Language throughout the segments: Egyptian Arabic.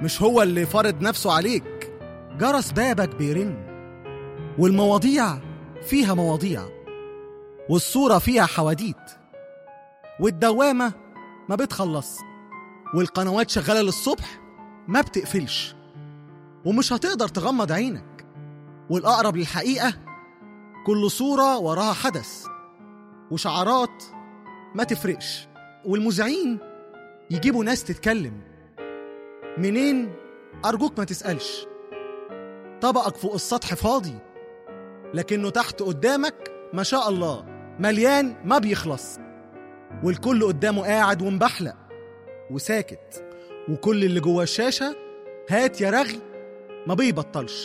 مش هو اللي فرض نفسه عليك جرس بابك بيرن والمواضيع فيها مواضيع والصورة فيها حواديت والدوامة ما بتخلص والقنوات شغالة للصبح ما بتقفلش ومش هتقدر تغمض عينك والأقرب للحقيقة كل صورة وراها حدث وشعارات ما تفرقش والمذيعين يجيبوا ناس تتكلم منين أرجوك ما تسألش طبقك فوق السطح فاضي لكنه تحت قدامك ما شاء الله مليان ما بيخلص والكل قدامه قاعد ومبحلق وساكت وكل اللي جوه الشاشة هات يا رغي ما بيبطلش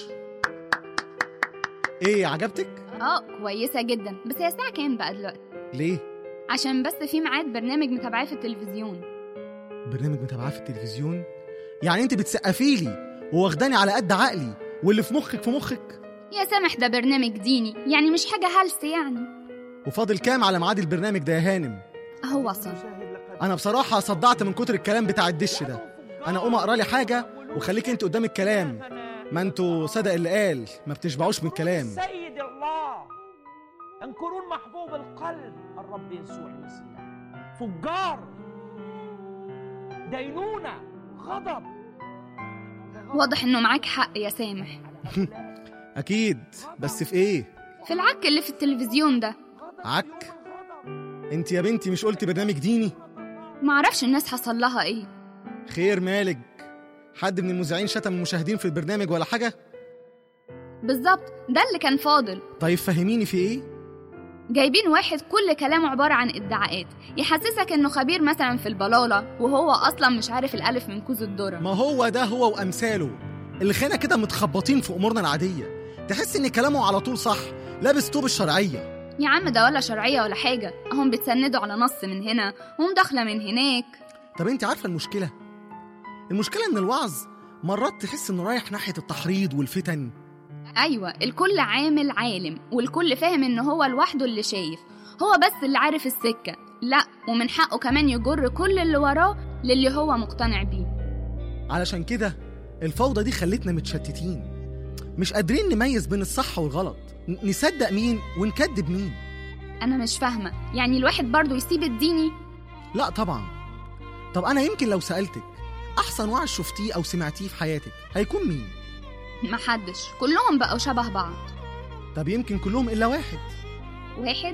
ايه عجبتك؟ اه كويسة جدا بس هي الساعة كام بقى دلوقتي ليه؟ عشان بس في ميعاد برنامج متابعاه في التلفزيون برنامج متابعاه في التلفزيون يعني انت بتسقفي لي وواخداني على قد عقلي واللي في مخك في مخك يا سامح ده برنامج ديني يعني مش حاجة هلس يعني وفاضل كام على ميعاد البرنامج ده يا هانم هو وصل انا بصراحه صدعت من كتر الكلام بتاع الدش ده انا اقوم اقرا لي حاجه وخليك انت قدام الكلام ما انتوا صدق اللي قال ما بتشبعوش من الكلام سيد الله ينكرون محبوب القلب الرب يسوع المسيح فجار دينونة غضب واضح انه معاك حق يا سامح اكيد بس في ايه في العك اللي في التلفزيون ده عك انت يا بنتي مش قلت برنامج ديني معرفش الناس حصل لها ايه خير مالك حد من المذيعين شتم المشاهدين في البرنامج ولا حاجه بالظبط ده اللي كان فاضل طيب فهميني في ايه جايبين واحد كل كلامه عبارة عن ادعاءات يحسسك انه خبير مثلا في البلالة وهو اصلا مش عارف الالف من كوز الذرة ما هو ده هو وامثاله اللي خينا كده متخبطين في امورنا العاديه تحس ان كلامه على طول صح لابس طوب الشرعيه يا عم ده ولا شرعية ولا حاجة هم بيتسندوا على نص من هنا ومداخلة من هناك طب انت عارفه المشكله المشكله ان الوعظ مرات تحس انه رايح ناحيه التحريض والفتن أيوة الكل عامل عالم والكل فاهم إن هو لوحده اللي شايف هو بس اللي عارف السكة لا ومن حقه كمان يجر كل اللي وراه للي هو مقتنع بيه علشان كده الفوضى دي خلتنا متشتتين مش قادرين نميز بين الصح والغلط ن- نصدق مين ونكذب مين أنا مش فاهمة يعني الواحد برضه يسيب الديني لا طبعا طب انا يمكن لو سالتك احسن وعظ شفتيه او سمعتيه في حياتك هيكون مين محدش كلهم بقوا شبه بعض طب يمكن كلهم الا واحد واحد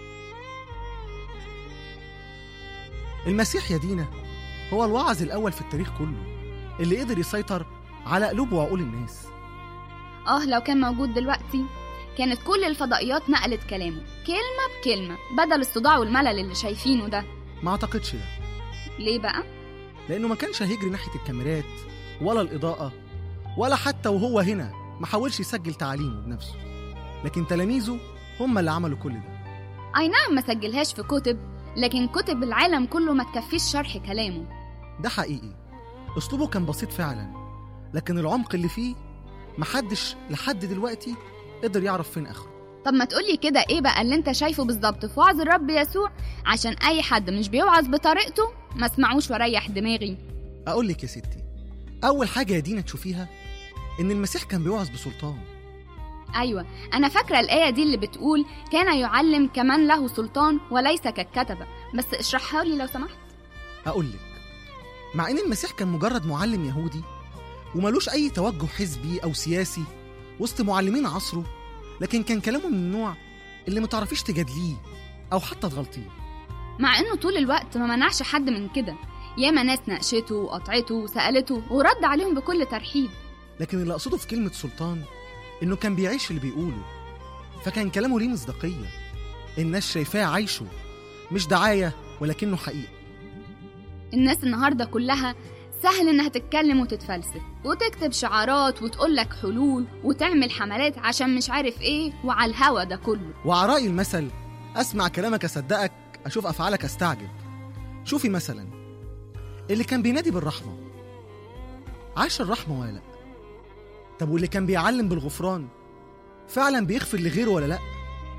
المسيح يا دينا هو الوعظ الاول في التاريخ كله اللي قدر يسيطر على قلوب وعقول الناس آه لو كان موجود دلوقتي كانت كل الفضائيات نقلت كلامه كلمة بكلمة بدل الصداع والملل اللي شايفينه ده ما اعتقدش ده ليه بقى؟ لانه ما كانش هيجري ناحيه الكاميرات ولا الاضاءه ولا حتى وهو هنا ما حاولش يسجل تعاليمه بنفسه لكن تلاميذه هم اللي عملوا كل ده أي نعم ما سجلهاش في كتب لكن كتب العالم كله ما تكفيش شرح كلامه ده حقيقي اسلوبه كان بسيط فعلا لكن العمق اللي فيه محدش لحد دلوقتي قدر يعرف فين اخره طب ما تقولي كده ايه بقى اللي انت شايفه بالظبط في وعظ الرب يسوع عشان اي حد مش بيوعظ بطريقته ما اسمعوش واريح دماغي اقول لك يا ستي اول حاجه يا دينا تشوفيها ان المسيح كان بيوعظ بسلطان ايوه انا فاكره الايه دي اللي بتقول كان يعلم كمان له سلطان وليس كالكتبه بس اشرحها لي لو سمحت اقول لك مع ان المسيح كان مجرد معلم يهودي وملوش اي توجه حزبي او سياسي وسط معلمين عصره لكن كان كلامه من النوع اللي متعرفيش تجادليه او حتى تغلطيه مع انه طول الوقت ما منعش حد من كده ياما ناس ناقشته وقطعته وسالته ورد عليهم بكل ترحيب لكن اللي اقصده في كلمه سلطان انه كان بيعيش اللي بيقوله فكان كلامه ليه مصداقيه الناس شايفاه عايشه مش دعايه ولكنه حقيقه الناس النهارده كلها سهل انها تتكلم وتتفلسف وتكتب شعارات وتقولك حلول وتعمل حملات عشان مش عارف ايه وعلى الهوا ده كله وعلى رأي المثل أسمع كلامك أصدقك أشوف أفعالك أستعجب شوفي مثلا اللي كان بينادي بالرحمة عاش الرحمة ولا لأ طب واللي كان بيعلم بالغفران فعلا بيغفر لغيره ولا لأ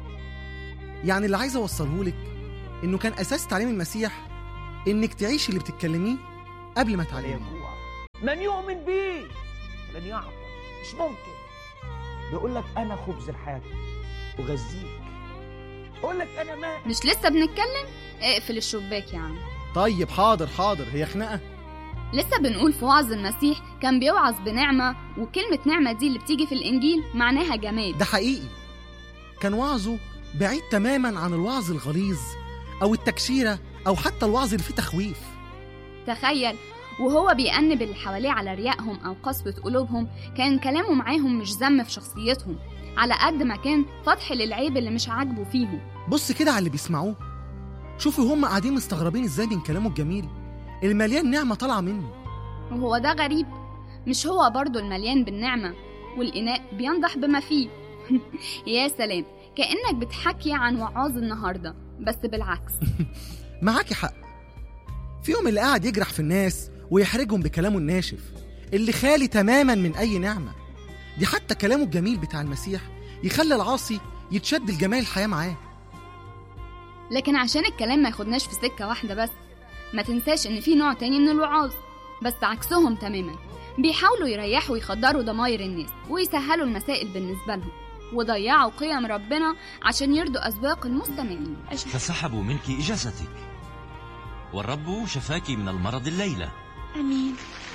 يعني اللي عايز أوصله لك إنه كان أساس تعليم المسيح إنك تعيشي اللي بتتكلميه قبل ما تعلميه يسوع من يؤمن بي لن يعطش مش ممكن بيقول لك انا خبز الحياه اغذيك يقول لك انا ماء مش لسه بنتكلم اقفل الشباك يا عم طيب حاضر حاضر هي خناقة لسه بنقول في وعظ المسيح كان بيوعظ بنعمة وكلمة نعمة دي اللي بتيجي في الإنجيل معناها جمال ده حقيقي كان وعظه بعيد تماما عن الوعظ الغليظ أو التكشيرة أو حتى الوعظ اللي فيه تخويف تخيل وهو بيأنب اللي حواليه على ريائهم أو قسوة قلوبهم كان كلامه معاهم مش ذم في شخصيتهم على قد ما كان فتح للعيب اللي مش عاجبه فيهم بص كده على اللي بيسمعوه شوفوا هم قاعدين مستغربين ازاي من كلامه الجميل المليان نعمة طالعة منه وهو ده غريب مش هو برضو المليان بالنعمة والإناء بينضح بما فيه يا سلام كأنك بتحكي عن وعاظ النهاردة بس بالعكس معاكي حق فيهم اللي قاعد يجرح في الناس ويحرجهم بكلامه الناشف اللي خالي تماما من أي نعمة دي حتى كلامه الجميل بتاع المسيح يخلي العاصي يتشد الجمال الحياة معاه لكن عشان الكلام ما ياخدناش في سكة واحدة بس ما تنساش إن في نوع تاني من الوعاظ بس عكسهم تماما بيحاولوا يريحوا ويخدروا ضماير الناس ويسهلوا المسائل بالنسبة لهم وضيعوا قيم ربنا عشان يرضوا أذواق المستمعين فسحبوا منك إجازتك والرب شفاك من المرض الليلة أمين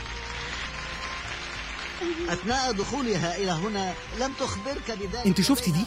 أثناء دخولها إلى هنا لم تخبرك بذلك انت شفتي دي؟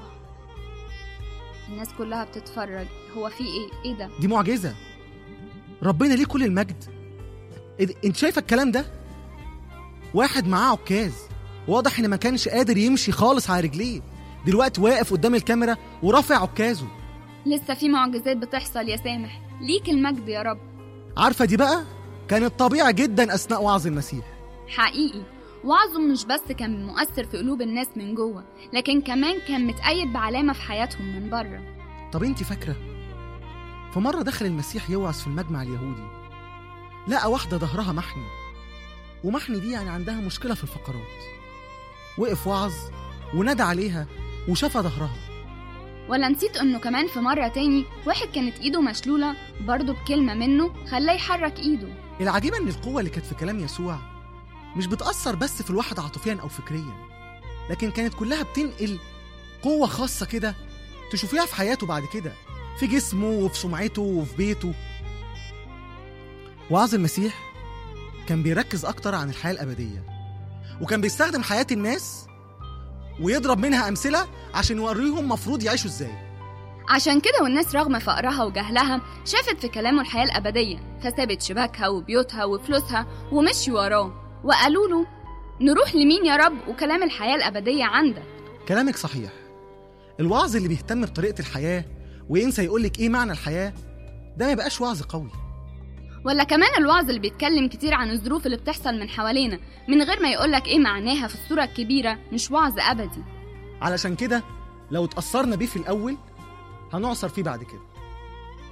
الناس كلها بتتفرج هو في إيه؟ إيه ده؟ دي معجزة ربنا ليه كل المجد إيه ده؟ انت شايفة الكلام ده واحد معاه عكاز واضح ان ما كانش قادر يمشي خالص على رجليه دلوقتي واقف قدام الكاميرا ورافع عكازه لسه في معجزات بتحصل يا سامح ليك المجد يا رب عارفة دي بقى كانت طبيعة جدا أثناء وعظ المسيح حقيقي وعظه مش بس كان مؤثر في قلوب الناس من جوه لكن كمان كان متأيد بعلامة في حياتهم من بره طب انت فاكرة في مرة دخل المسيح يوعظ في المجمع اليهودي لقى واحدة ظهرها محني ومحني دي يعني عندها مشكلة في الفقرات وقف وعظ ونادى عليها وشاف ظهرها ولا نسيت انه كمان في مرة تاني واحد كانت ايده مشلولة برضه بكلمة منه خلاه يحرك ايده العجيبة ان القوة اللي كانت في كلام يسوع مش بتأثر بس في الواحد عاطفيا أو فكريا لكن كانت كلها بتنقل قوة خاصة كده تشوفيها في حياته بعد كده في جسمه وفي سمعته وفي بيته وعظ المسيح كان بيركز أكتر عن الحياة الأبدية وكان بيستخدم حياة الناس ويضرب منها أمثلة عشان يوريهم مفروض يعيشوا إزاي عشان كده والناس رغم فقرها وجهلها شافت في كلامه الحياة الأبدية فسابت شباكها وبيوتها وفلوسها ومشي وراه وقالوا له نروح لمين يا رب وكلام الحياة الأبدية عندك كلامك صحيح الوعظ اللي بيهتم بطريقة الحياة وينسى يقولك إيه معنى الحياة ده ما يبقاش وعظ قوي ولا كمان الوعظ اللي بيتكلم كتير عن الظروف اللي بتحصل من حوالينا من غير ما يقولك ايه معناها في الصورة الكبيرة مش وعظ أبدي علشان كده لو اتأثرنا بيه في الأول هنعصر فيه بعد كده